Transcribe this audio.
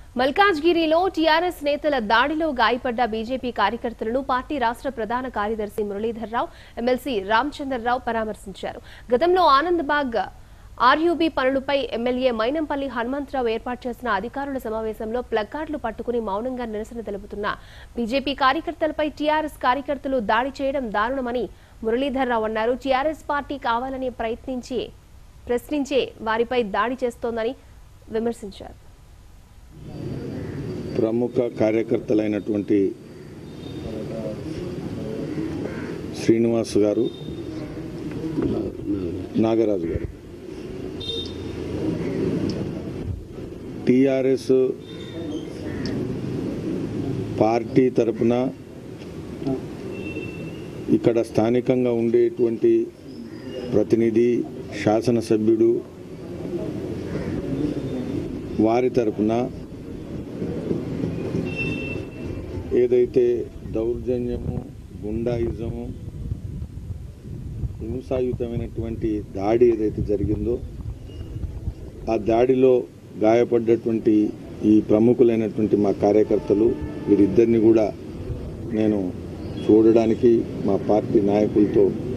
మల్కాజ్గిరిలో టీఆర్ఎస్ నేతల దాడిలో గాయపడ్డ బీజేపీ కార్యకర్తలను పార్టీ రాష్ట్ర ప్రధాన కార్యదర్శి మురళీధర్రావు ఎమ్మెల్సీ రామచంద్రరావు పరామర్శించారు గతంలో ఆనందబాగ్ ఆర్యూబీ పనులపై ఎమ్మెల్యే మైనంపల్లి హనుమంతరావు ఏర్పాటు చేసిన అధికారుల సమావేశంలో ప్లకార్డులు పట్టుకుని మౌనంగా నిరసన తెలుపుతున్న బీజేపీ కార్యకర్తలపై టీఆర్ఎస్ కార్యకర్తలు దాడి చేయడం దారుణమని మురళీధర్రావు అన్నారు టీఆర్ఎస్ పార్టీ కావాలని ప్రయత్నించి ప్రశ్నించే వారిపై దాడి చేస్తోందని విమర్శించారు ప్రముఖ కార్యకర్తలైనటువంటి శ్రీనివాస్ గారు నాగరాజు గారు టిఆర్ఎస్ పార్టీ తరపున ఇక్కడ స్థానికంగా ఉండేటువంటి ప్రతినిధి శాసనసభ్యుడు వారి తరపున ఏదైతే దౌర్జన్యము గుండాయిజము హింసాయుతమైనటువంటి దాడి ఏదైతే జరిగిందో ఆ దాడిలో గాయపడ్డటువంటి ఈ ప్రముఖులైనటువంటి మా కార్యకర్తలు వీరిద్దరిని కూడా నేను చూడడానికి మా పార్టీ నాయకులతో